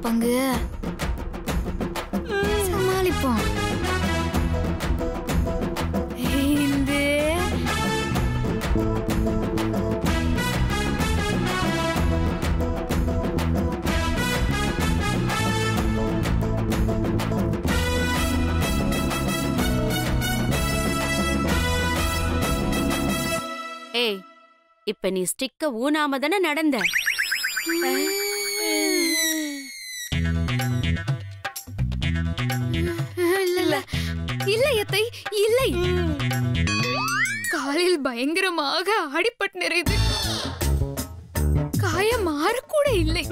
பங்கு சமாளிப்போம் இந்த ஏய் இப்ப நீ ஸ்டிக்க ஊனாம தானே நடந்த இல்ல இல்ல இல்லை அத்தை இல்லை காலில் பயங்கரமாக அடிபட்டு நிறையுது காயம் மாறக்கூட இல்லை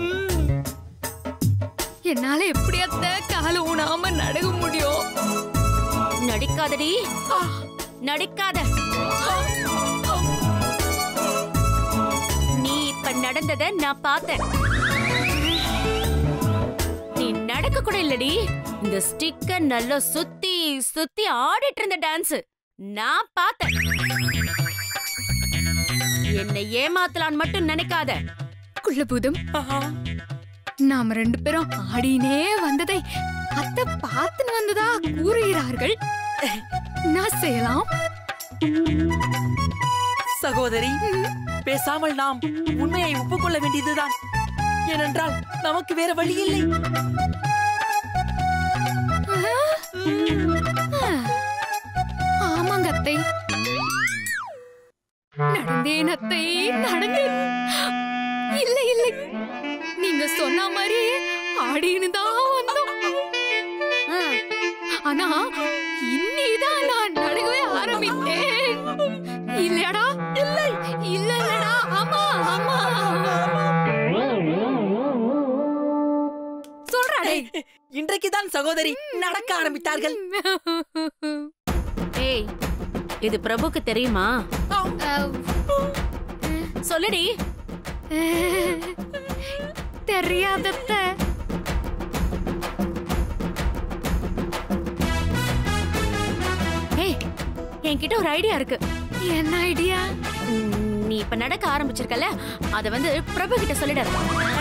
என்னால எப்படி அத்த கால ஊனாம நடக்க முடியும் நடிக்காதடி நடிக்காத நீ இப்ப நடந்தத நான் பார்த்தேன் நீ நடக்க கூட இல்லடி இந்த ஸ்டிக்க நல்லா சுத்தி சுத்தி ஆடிட்டு இருந்த டான்ஸ் நான் பார்த்தேன் என்னை ஏமாத்தலான்னு மட்டும் நினைக்காத குள்ளபூதம் நாம ரெண்டு பேரும் ஆடினே வந்ததை அத்தை பார்த்துன்னு வந்ததா கூறுகிறார்கள் நான் செய்யலாம் சகோதரி பேசாமல் நாம் உண்மையை ஒப்புக்கொள்ள வேண்டியதுதான் ஏனென்றால் நமக்கு வேற வழி இல்லை ஆமாங்க அத்தை நடந்தேன் அத்தை நடந்தேன் இல்லை இல்லை நீங்க சொன்ன மாதிரி ஆடின்னு தான் வந்தோம் ஆனா இன்னிதான் நான் நடக்கவே ஆரம்பித்தேன் இல்லையாடா இல்லை இல்ல இல்லடா ஆமா ஆமா சொல்றாடே இன்றைக்குதான் சகோதரி நடக்க ஆரம்பித்தார்கள் ஏய் இது பிரபுக்கு தெரியுமா சொல்லுடி தெரியாதத்த ஏய் என்கிட்ட ஒரு ஐடியா இருக்கு என்ன ஐடியா உம், நீ இப்ப நடக்க ஆரம்பிச்சிருக்கல அத வந்து பிரபு கிட்ட சொல்லிடாத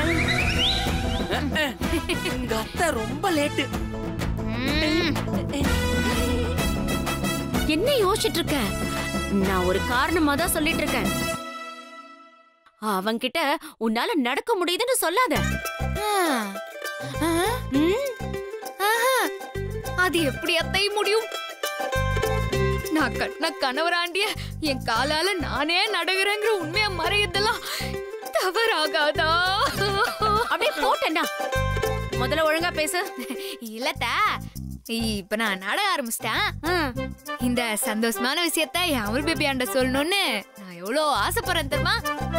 உங்க அத்தை ரொம்ப லேட்டு என்ன யோசிச்சுட்டு இருக்க நான் ஒரு காரணமா தான் சொல்லிட்டு இருக்கேன் அவன்கிட்ட உன்னால நடக்க முடியுதுன்னு சொல்லாத ம், அது எப்படி அத்தை முடியும் நான் கட்டின கணவராண்டிய என் காலால நானே நடக்கிறேங்கிற உண்மையை மறையதெல்லாம் தவறாகாதா அப்படியே போட்டேன்னா முதல்ல ஒழுங்கா பேசு இல்லத்தா இப்ப நான் நட ஆரம்பிச்சிட்டேன் ம், இந்த சந்தோஷமான விஷயத்த என் அமுல் பேபி ஆண்ட சொல்லணும்னு நான் எவ்வளோ ஆசைப்படுறேன் தெரியுமா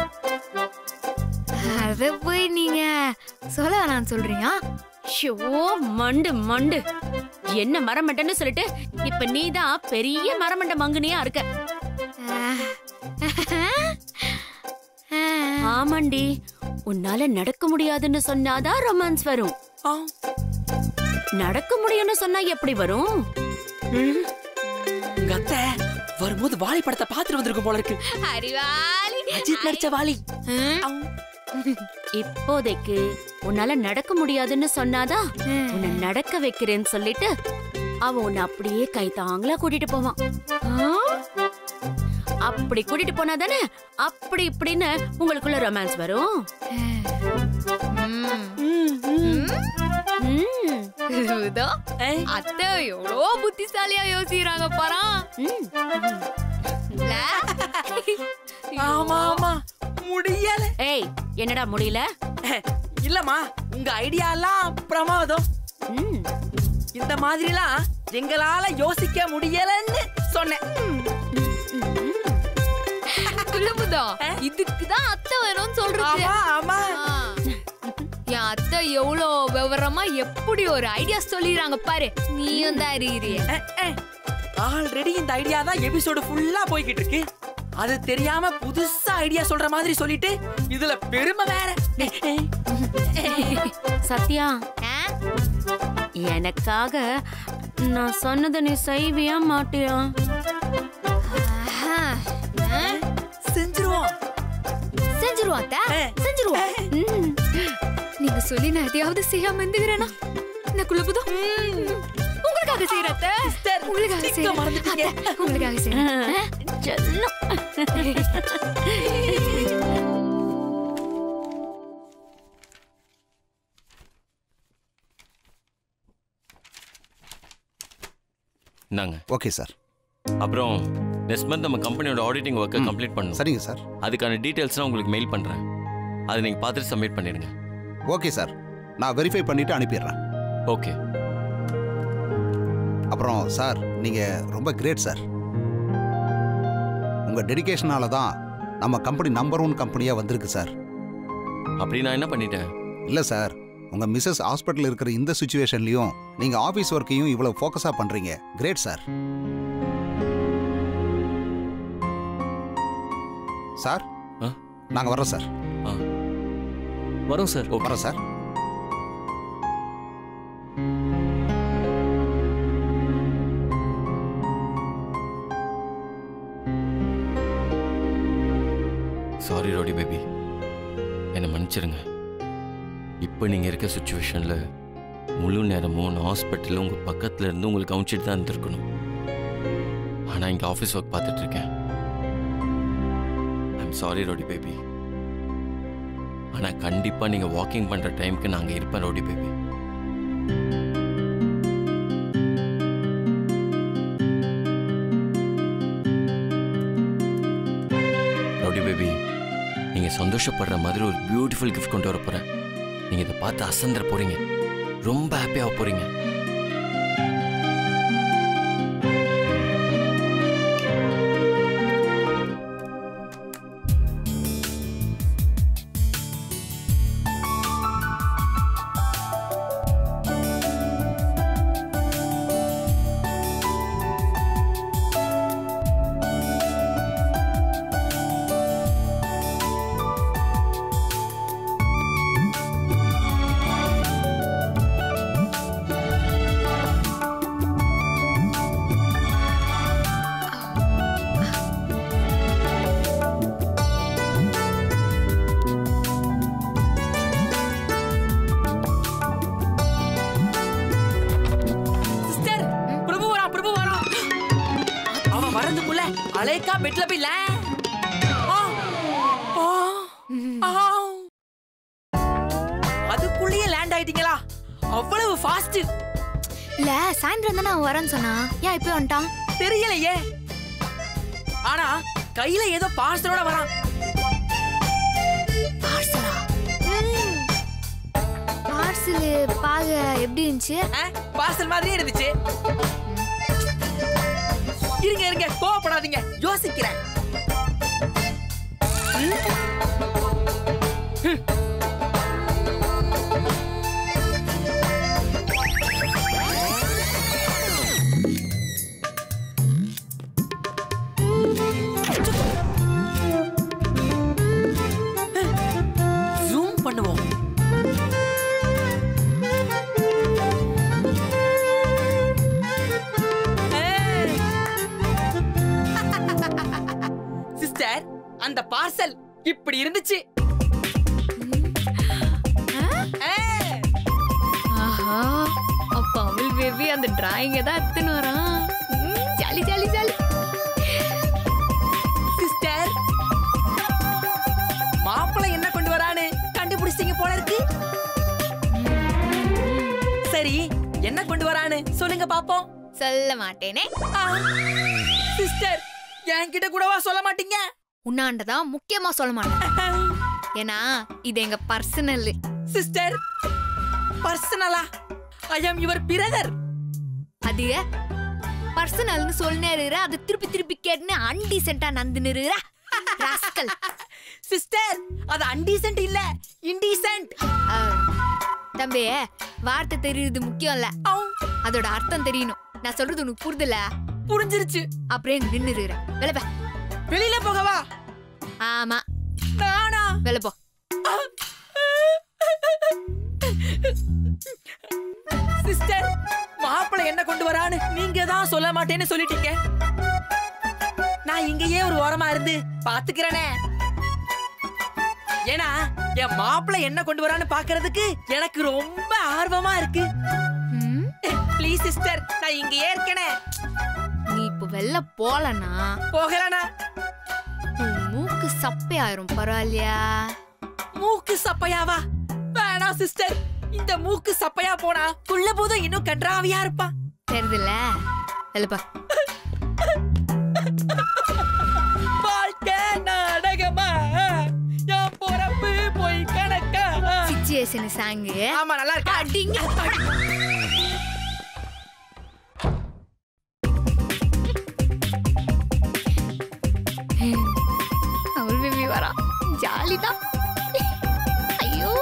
அத போய் நீங்க சொல்ல வேணாம்னு சொல்றீங்க ஷோ மண்டு மண்டு என்ன மரமண்டன்னு சொல்லிட்டு இப்ப நீதான் பெரிய மரமண்ட மங்குனியா இருக்க ஆமாண்டி உன்னால நடக்க முடியாதுன்னு சொன்னாதான் ரொமான்ஸ் வரும் ஆ, நடக்க முடியும்னு சொன்னா எப்படி வரும் ம். உங்க அத்தை வரும்போது வாலி படத்தை பார்த்துட்டு வந்திருக்கும் போல இருக்கு அறிவாளி அஜித் நடிச்ச வாலி ம். ஆ, இப்போதைக்கு உன்னால நடக்க முடியாதுன்னு சொன்னாதான் உன்னை நடக்க வைக்கிறேன்னு சொல்லிட்டு அவன் உன்னை அப்படியே கை தாங்களா கூட்டிட்டு போவான் அப்படி கூட்டிட்டு போனா தானே அப்படி இப்படின்னு உங்களுக்குள்ள ரொமான்ஸ் வரும் ம். ம், ம். ம், இதோ, ஏய், அத்தை எவ்வளோ புத்திசாலியா யோசிக்கிறாங்க பாரா ம். ஆமா ஆமா முடியல ஏய் என்னடா முடியல இல்லம்மா உங்க ஐடியா எல்லாம் பிரமாதம் ம், இந்த மாதிரிலாம் எங்களால யோசிக்க முடியலன்னு சொன்னேன் குலபுதா இதுக்குதான் அத்தை வேணும்னு சொல்றது ஆமா ஆமா ஆ. என் அத்தை எவ்வளோ விவரமா எப்படி ஒரு ஐடியா சொல்லிடுறாங்க பாரு நீயும் தான் அறிகிறிய ஆல்ரெடி இந்த ஐடியா தான் எபிசோடு ஃபுல்லா போய்கிட்டு இருக்கு அது தெரியாம புதுசா ஐடியா சொல்ற மாதிரி சொல்லிட்டு இதுல பெருமை வேற சத்யா எனக்காக நான் சொன்னதை நீ செய்வியா மாட்டியா செஞ்சிருவோம் செஞ்சிருவோம் அத்தை ஆ. செஞ்சிருவோம் ம், நீங்க சொல்லி நான் எதையாவது செய்யாம இருந்துக்கிறேனா இந்த குழுப்புதோ உங்களுக்காக செய்யறேன் அத்தை. Sister, உங்களுக்காக stick-அ செய்யறேன் மறந்துட்டீங்க. அத்தை, உங்களுக்காக செய்யறேன் செல்லம் இந்தாங்க ஓகே சார் அப்புறம் நெக்ஸ்ட் மந்த் நம்ம கம்பெனியோட ஆடிட்டிங் ஒர்க்கை கம்ப்ளீட் பண்ணணும் சரிங்க சார் அதுக்கான டீட்டெயில்ஸ்லாம் உங்களுக்கு மெயில் பண்ணுறேன் அதை நீங்கள் பார்த்துட்டு சப்மிட் பண்ணிடுங்க ஓகே சார் நான் வெரிஃபை பண்ணிவிட்டு அனுப்பிடுறேன் ஓகே அப்புறம் சார் நீங்கள் ரொம்ப கிரேட் சார் உங்கள் டெடிகேஷனால தான் நம்ம கம்பெனி நம்பர் ஒன் கம்பெனியாக வந்திருக்கு சார் அப்படி நான் என்ன பண்ணிட்டேன் இல்லை சார் உங்கள் மிஸ்ஸஸ் ஹாஸ்பிட்டல் இருக்கிற இந்த சுச்சுவேஷன்லையும் நீங்கள் ஆஃபீஸ் ஒர்க்கையும் இவ்வளோ ஃபோக்கஸாக பண்ணுறீங்க கிரேட் சார் சார் ஆ? நாங்கள் வரோம் சார் ஆ வரோம் சார் ஓகே வரோம் சார் சாரி ரோடி பேபி என்னை மன்னிச்சிருங்க இப்போ நீங்கள் இருக்க சுச்சுவேஷனில் முழு நேரமும் நான் ஹாஸ்பிட்டலில் உங்கள் பக்கத்தில் இருந்து உங்களுக்கு கவனிச்சிட்டு தான் இருந்திருக்கணும் ஆனால் இங்கே ஆஃபீஸ் ஒர்க் பார்த்துட்டு இருக்கேன் ஐம் சாரி ரோடி பேபி ஆனால் கண்டிப்பாக நீங்கள் வாக்கிங் பண்ணுற டைமுக்கு நாங்கள் இருப்பேன் ரோடி பேபி ரவுடி பேபி நீங்கள் சந்தோஷப்படுற மாதிரி ஒரு பியூட்டிஃபுல் கிஃப்ட் கொண்டு வர போகிறேன் நீங்கள் இதை பார்த்து அசந்துட போகிறீங்க ரொம்ப ஹாப்பியாக போகிறீங்க சிஸ்டர் பிரபு வரான் பிரபு வரான் அவன் வரதுக்குள்ள அலேக்கா பெட்ல போய் லே ஆ, ஆ, ஆ. அதுக்குள்ளேயே லேண்ட் ஆயிட்டீங்களா அவ்வளவு ஃபாஸ்ட் இல்ல சாயந்தரம் தானே அவன் வரேன்னு சொன்னா ஏன் இப்ப வந்துட்டான் தெரியலையே ஆனா கையில ஏதோ பார்சலோட வரான் பார்சலா பார்சல் பாக எப்படி இருந்துச்சு பார்சல் மாதிரியே இருந்துச்சு இருங்க இருங்க கோவப்படாதீங்க யோசிக்கிறேன் ம்? ம். ஜூம் பண்ணுவோம் சிஸ்டர் அந்த பார்சல் இப்படி இருந்துச்சு ஏய், ஆஹா அப்ப அவள் பேபி அந்த டிராயிங்க தான் எடுத்துன்னு வரான் ம், ஜாலி ஜாலி ஜாலி சிஸ்டர் மாப்பிள்ளை என்ன கொண்டு வரான்னு கண்டுபிடிச்சிங்க போல இருக்கு சரி என்ன கொண்டு வரான்னு சொல்லுங்க பாப்போம் சொல்ல மாட்டேனே ஆ, சிஸ்டர் என்கிட்ட கூடவா சொல்ல மாட்டீங்க உன்னாண்டதான் முக்கியமா சொல்ல மாட்டேன் ஏன்னா இது எங்க பர்சனல் சிஸ்டர் பர்சனலா ஐ அம் யுவர் பிரதர் அது பர்சனல்னு சொல்லினேருற அது திருப்பி திருப்பி கேட்டுன்னு அன்டீசென்டா நந்துனுருற ராஸ்கல் சிஸ்டர் அது அன்டீசென்ட் இல்ல இன்டீசென்ட் தம்பி வார்த்தை தெரியுது முக்கியம் இல்ல அதோட அர்த்தம் தெரியணும் நான் சொல்றது உனக்கு புரிதல புரிஞ்சிருச்சு அப்படியே இங்க நின்னுருற வெளிப்ப வெளியில போகவா ஆமா நானா வெளிப்போ சிஸ்டர் மாப்பிள்ளை என்ன கொண்டு வரான்னு நீங்க தான் சொல்ல மாட்டேன்னு சொல்லிட்டீங்க நான் இங்கேயே ஒரு ஓரமா இருந்து பாத்துக்கிறேனே ஏன்னா என் மாப்பிள்ளை என்ன கொண்டு வரான்னு பாக்குறதுக்கு எனக்கு ரொம்ப ஆர்வமா இருக்கு ம், ப்ளீஸ் சிஸ்டர் நான் இங்கேயே இருக்கேனே நீ இப்ப வெளில போலனா போகலனா உன் மூக்கு சப்பையாயிரும் பரவாயில்லையா மூக்கு சப்பையாவா வேணாம் சிஸ்டர் இந்த மூக்கு சப்பையா போனா புள்ள போதும் இன்னும் கன்றாவியா இருப்பான் தெரியுதுல்ல வெளிப்பா வாழ்க்கை நாடகமா என் பொறப்பு போய் கணக்கா சிச்சுவேஷன் சாங்கு ஆமா நல்லா இருக்கா அடிங்க அவள் பேபி வரா ஜாலிதான் ஐயோ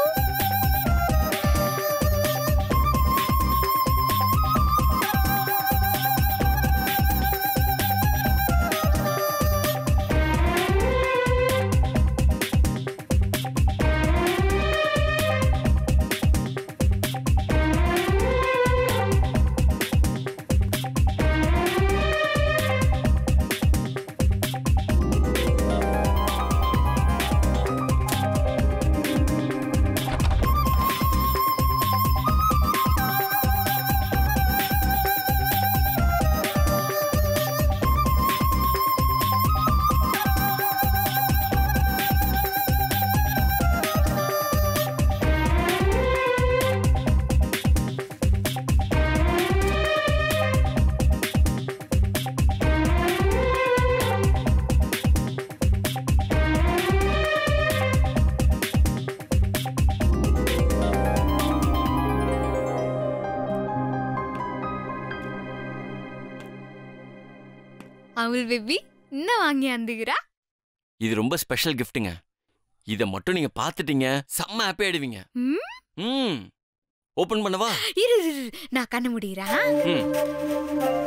அவள் பேபி என்ன வாங்கி அந்துகிறா இது ரொம்ப ஸ்பெஷல் கிஃப்ட்டுங்க இதை மட்டும் நீங்க பார்த்துட்டீங்க செம்ம ஹாப்பி ஆயிடுவீங்க ம் ம் ஓபன் பண்ணவா இரு இரு, இரு, நான் கண்ண முடிகிறேன் ம்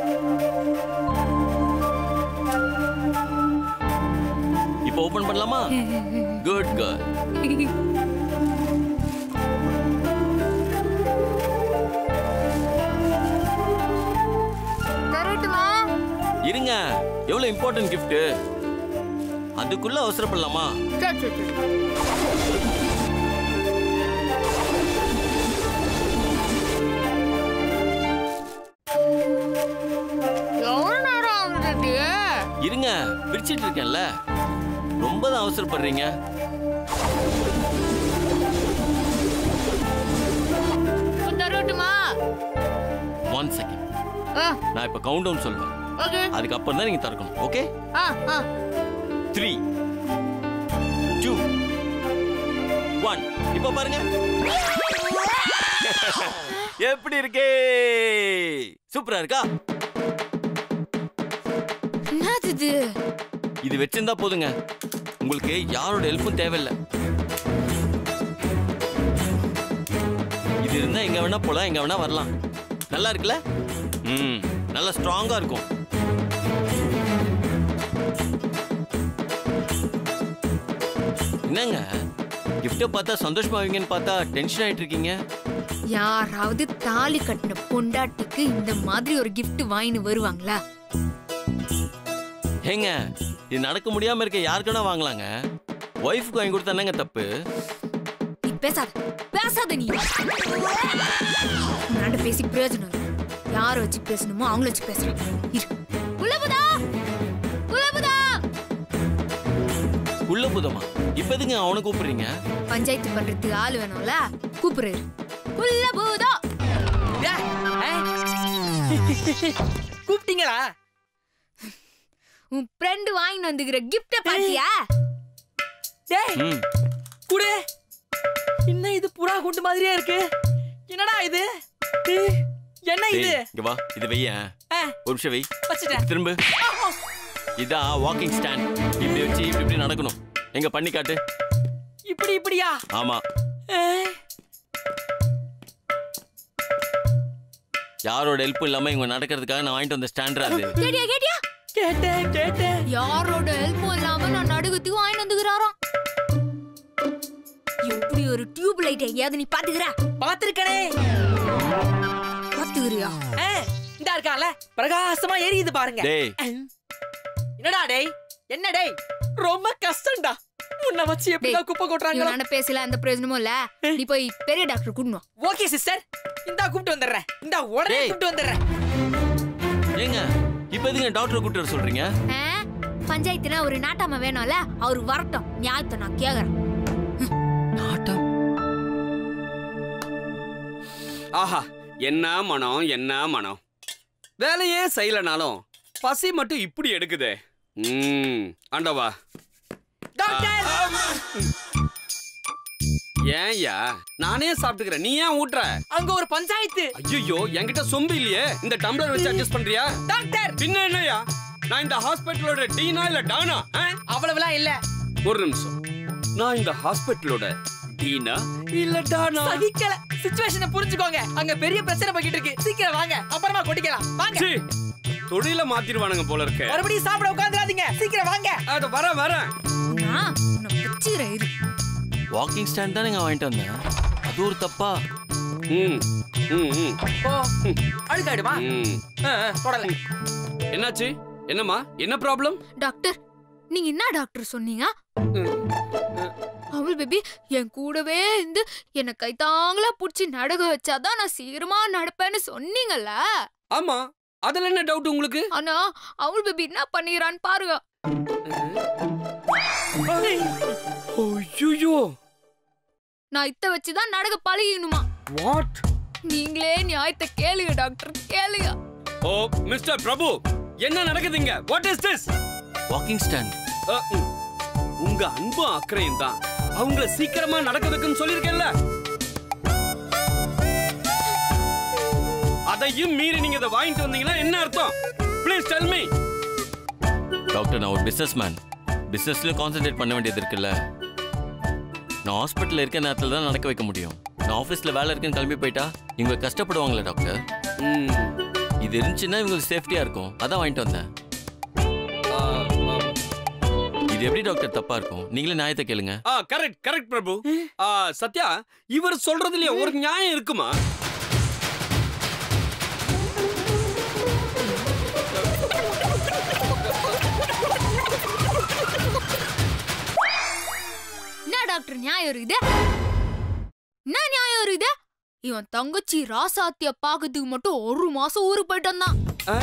இப்போ ஓபன் பண்ணலாமா குட் கேர்ள் தரட்டுமா இருங்க எவ்வளவு இம்பார்ட்டன்ட் gift அதுக்குள்ள அவசரப்படலாமா சரி சரி சரி எவ்வளவு நேரம் ஆகுது இருங்க பிரிச்சிட்டு இருக்கேன்ல ரொம்ப தான் அவசரப்படுறீங்க இப்ப தரட்டுமா ஒன் செகண்ட் ஆ நான் இப்ப கவுண்ட் டவுன் சொல்லுவேன் ஓகே அதுக்கப்புறம் தான் நீங்க திறக்கணும் ஓகே ஆ ஆ த்ரீ டூ ஒன் இப்போ பாருங்க எப்படி இருக்கே சூப்பரா இருக்கா என்னது இது இது வச்சிருந்தா போதுங்க உங்களுக்கு யாரோட ஹெல்ப்பும் தேவையில்லை இது இருந்தா எங்க வேணா போலாம் எங்க வேணா வரலாம் நல்லா இருக்குல்ல ம் நல்லா ஸ்ட்ராங்கா இருக்கும் என்னங்க கிஃப்ட்டை பார்த்தா சந்தோஷமாவீங்கன்னு பார்த்தா டென்ஷன் ஆயிட்டு இருக்கீங்க யாராவது தாலி கட்டின பொண்டாட்டிக்கு இந்த மாதிரி ஒரு gift வாங்கின்னு வருவாங்களா ஏங்க இது நடக்க முடியாம இருக்க யாருக்குன்னா வாங்கலாங்க ஒய்ஃப்க்கு வாங்கி கொடுத்தா என்னங்க தப்பு நீ பேசாத பேசாத நீ உன்னாண்ட பேசி பிரயோஜனம் இல்லை யாரை வச்சு பேசணுமோ அவங்கள வச்சு பேசுறேன் இரு உலபுதா உலபுதா உள்ள புதமா இப்ப எதுங்க அவனை கூப்பிடுறீங்க பஞ்சாயத்து பண்றதுக்கு ஆள் வேணும்ல கூப்பிடுறாரு உலபுதா ஏ, ஏ. கூப்பிட்டீங்களா உன் ஃப்ரெண்டு வாங்கிட்டு வந்துக்கிற கிஃப்ட பாத்தியா டேய் ம் குடு என்ன இது புறா கூண்டு மாதிரியே இருக்கு என்னடா இது ஏய், என்ன இது டேய், இங்க வா இது வெய்ய ஆ, ஒரு நிமிஷம் வெய் வச்சுட்டேன் திரும்ப இதான் வாக்கிங் ஸ்டாண்ட் இப்படி வச்சு இப்படி இப்படி நடக்கணும் எங்க பண்ணி காட்டு இப்படி இப்படியா ஆமா ஏய், யாரோட ஹெல்ப்பும் இல்லாம இவங்க நடக்கிறதுக்காக நான் வாங்கிட்டு வந்த ஸ்டாண்டா அது கேட்டியா கேட்டியா கேட்டேன் கேட்டேன் யாரோட ஹெல்ப்பும் இல்லாம நான் நடுகத்துக்கு வாங்கிட்டு வந்துக்கிறாராம் எப்படி ஒரு டியூப் லைட் எங்கேயாவது நீ பாத்துக்கிற பாத்திருக்கனே பாத்துக்கிறியா இந்த இருக்கால பிரகாசமா எரியுது பாருங்க டேய் என்னடா டேய் என்ன டேய் ரொம்ப கஷ்டம்டா உன்னை வச்சு எப்படிதான் குப்பை கொட்டுறாங்களோ இவனான பேசல அந்த பிரயோஜனமும் இல்ல நீ போய் பெரிய டாக்டர் கூடணும் ஓகே சிஸ்டர் இந்தா கூப்பிட்டு வந்துடுறேன் இந்தா உடனே டேய். கூப்பிட்டு வந்துடுறேன் ஏங்க இப்போ எதுங்க டாக்டர் கூப்பிட்டு வர சொல்றீங்க பஞ்சாயத்துல ஒரு நாட்டாம வேணும்ல அவர் வரட்டும் நியாயத்தை நான் கேக்குறேன் நாட்டம் ஆஹா என்ன மனம் என்ன மனம் வேலையே செய்யலனாலும் பசி மட்டும் இப்படி எடுக்குதே ம் ஆண்டவா டாக்டர் ஏன்யா நானே சாப்பிட்டுக்கிறேன் நீ ஏன் ஊட்டுற அங்க ஒரு பஞ்சாயத்து ஐயோ என்கிட்ட சொம்பு இல்லையே இந்த டம்ளர் வச்சு அட்ஜஸ்ட் பண்றியா டாக்டர் பின்ன என்னய்யா நான் இந்த ஹாஸ்பிட்டலோட டீனா இல்ல டானா ஆ? அவ்வளவுலாம் இல்ல ஒரு நிமிஷம் நான் இந்த ஹாஸ்பிட்டலோட டீனா இல்ல டானா சகிக்கல சிச்சுவேஷனை புரிஞ்சுக்கோங்க அங்க பெரிய பிரச்சனை போய்கிட்டு இருக்கு சீக்கிரம் வாங்க அப்புறமா கொட்டிக்கலாம் வாங்க சீ, தொழில மாத்திருவானுங்க போல இருக்க மறுபடியும் சாப்பிட உட்காந்துடாதீங்க சீக்கிரம் வாங்க அத வர வரேன் நான் உன்னை பிச்சிக்கிறேன் இரு வாக்கிங் ஸ்டாண்ட் தானே வாங்கிட்டு வந்தேன் அது ஒரு தப்பா ம் ம் ம் ஓ அழுக்காயிடுமா ம் ஆ, ஆ, தொடல என்னாச்சு என்னம்மா என்ன ப்ராப்ளம் டாக்டர் நீங்க என்ன டாக்டர் சொன்னீங்க அவள் பேபி என் கூடவே இருந்து என்னை கைத்தாங்களா புடிச்சு நடக வச்சாதான் நான் சீக்கிரமா நடப்பேன்னு சொன்னீங்கல்ல ஆமா அதுல என்ன டவுட் உங்களுக்கு ஆனா அவள் பேபி என்ன பண்ணிக்கிறான்னு பாருங்க ஐயோ நான் இத்த வச்சுதான் நடக்க பழகிக்கணுமா வாட் நீங்களே நியாயத்தை கேளுங்க டாக்டர் கேளுங்க ஓ மிஸ்டர் பிரபு என்ன நடக்குதுங்க what is this walking stand உங்க அன்பும் அக்கறையும் தான் அவங்கள சீக்கிரமா நடக்க வைக்கணும்னு சொல்லியிருக்கேன்ல அதையும் மீறி நீங்க இதை வாங்கிட்டு வந்தீங்கன்னா என்ன அர்த்தம் ப்ளீஸ் டெல் மீ டாக்டர் நான் ஒரு பிஸ்னஸ் மேன் பிஸ்னஸ்லையும் கான்சென்ட்ரேட் பண்ண வேண்டியது இருக்குல்ல நான் ஹாஸ்பிட்டலில் இருக்க நேரத்தில் தான் நடக்க வைக்க முடியும் நான் ஆஃபீஸில் வேலை இருக்குன்னு கிளம்பி போயிட்டா இவங்க கஷ்டப்படுவாங்களே டாக்டர் இது இருந்துச்சுன்னா இவங்களுக்கு சேஃப்டியாக இருக்கும் அதான் வாங்கிட்டு வந்தேன் இது எப்படி டாக்டர் தப்பா இருக்கும் நீங்களே நியாயத்தை கேளுங்க ஆ கரெக்ட் கரெக்ட் பிரபு ஆ சத்யா இவர் சொல்றதுலயே ஒரு நியாயம் இருக்குமா என்ன டாக்டர் நியாயம் இருக்குது என்ன நியாயம் இருக்குது இவன் தங்கச்சி ராசாத்திய பாக்கிறதுக்கு மட்டும் ஒரு மாசம் ஊருக்கு போயிட்டு வந்தான் ஆ?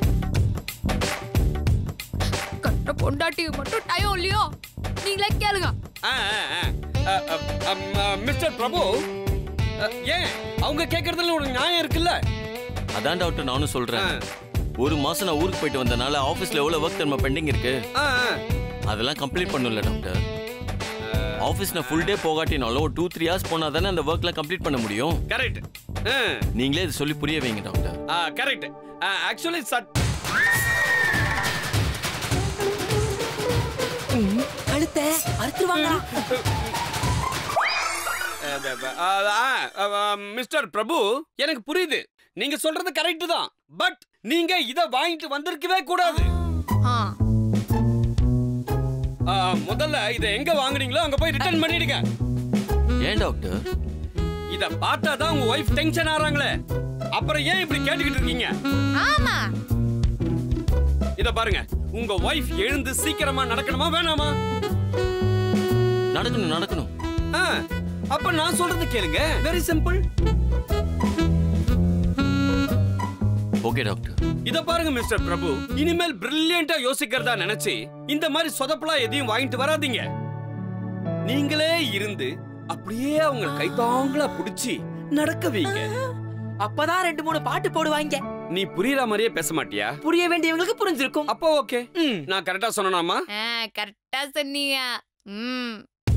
கட்ட பொண்டாட்டிக்கு மட்டும் டைம் இல்லையோ நீங்களே கேளுங்க ஆ, ஆ, ஆ. ஆ, ஆ, அம், ஆ, மிஸ்டர் பிரபு ஆ, ஏன் அவங்க கேக்குறதுல ஒரு நியாயம் இருக்குல்ல அதான் டாக்டர் நானும் ஆ, சொல்றேன் ஒரு மாசம் நான் ஊருக்கு போயிட்டு வந்தனால ஆஃபீஸ்ல எவ்வளவு ஒர்க் நம்ம பெண்டிங் இருக்கு ஆ, ஆ. அதெல்லாம் கம்ப்ளீட் பண்ணல டாக்டர் ஆஃபீஸ் நான் ஃபுல் டே போகாட்டினாலும் ஒரு டூ த்ரீ ஹவர்ஸ் போனா தானே அந்த ஒர்க்லாம் கம்ப்ளீட் பண்ண முடியும் கரெக்ட் ஆ, நீங்களே இது சொல்லி புரிய வைங்க டாக்டர் ஆ, கரெக்ட் ஆக்சுவலி சட் கழுத்தை அறுத்துருவாங்களா மிஸ்டர் பிரபு எனக்கு புரியுது நீங்க சொல்றது கரெக்ட் தான் பட் நீங்க இத வாங்கிட்டு வந்திருக்கவே கூடாது ஆ ஆ, முதல்ல இத எங்க வாங்குனீங்களோ அங்க போய் ரிட்டர்ன் பண்ணிடுங்க ஏன் டாக்டர் இத பார்த்தா தான் உங்க ஒய்ஃப் டென்ஷன் ஆறாங்களே அப்புறம் ஏன் இப்படி கேட்டுக்கிட்டு இருக்கீங்க ஆமா இத பாருங்க உங்க ஒய்ஃப் எழுந்து சீக்கிரமா நடக்கணுமா வேணாமா நடக்கணும் நடக்கணும் ஆ, அப்ப நான் சொல்றது கேளுங்க வெரி சிம்பிள் ஓகே டாக்டர் இத பாருங்க மிஸ்டர் பிரபு இனிமேல் பிரில்லியண்டா யோசிக்கிறதா நினைச்சு இந்த மாதிரி சொதப்பலா எதையும் வாங்கிட்டு வராதீங்க நீங்களே இருந்து அப்படியே அவங்க கைத்தாங்களா புடிச்சு நடக்க வைங்க அப்பதான் ரெண்டு மூணு பாட்டு போடுவாங்க நீ புரியற மாதிரியே பேச மாட்டியா புரிய வேண்டியவங்களுக்கு புரிஞ்சிருக்கும் அப்போ ஓகே ம். நான் கரெக்டா சொன்னனாமா கரெக்டா சொன்னீங்க ம்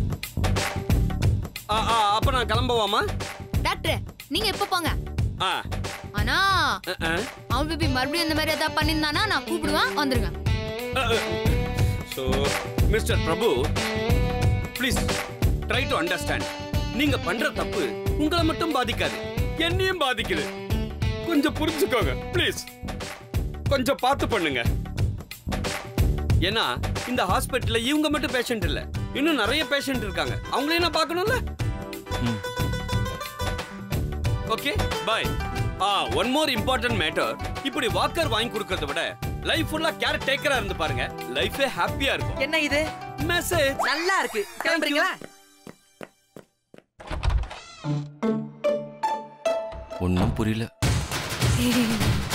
ஆ, ஆ, அப்ப நான் கிளம்பவாமா டாக்டர் நீங்க எப்ப போங்க ஆ, ஆனா அ, அ. அவன் பேபி மறுபடியும் இந்த மாதிரி ஏதாவது பண்ணியிருந்தானா நான் கூப்பிடுவேன் வந்துருங்க So, mister Prabhu please try to understand நீங்க பண்ற தப்பு உங்களை மட்டும் பாதிக்காது என்னையும் பாதிக்குது கொஞ்சம் புரிஞ்சுக்கோங்க ப்ளீஸ் கொஞ்சம் பார்த்து பண்ணுங்க ஏன்னா இந்த ஹாஸ்பிட்டல்ல இவங்க மட்டும் பேஷண்ட் இல்ல இன்னும் நிறைய பேஷண்ட் இருக்காங்க அவங்களையும் நான் பார்க்கணும்ல ம். Okay bye ah one more important matter இப்படி வாக்கர் வாங்கி கொடுக்கறத விட லைஃப் ஃபுல்லா கேர் டேக்கரா இருந்து பாருங்க லைஃபே ஹாப்பியா இருக்கும் என்ன இது மெசேஜ் நல்லா இருக்கு கிளம்புறீங்களா ஒன்றும் புரியல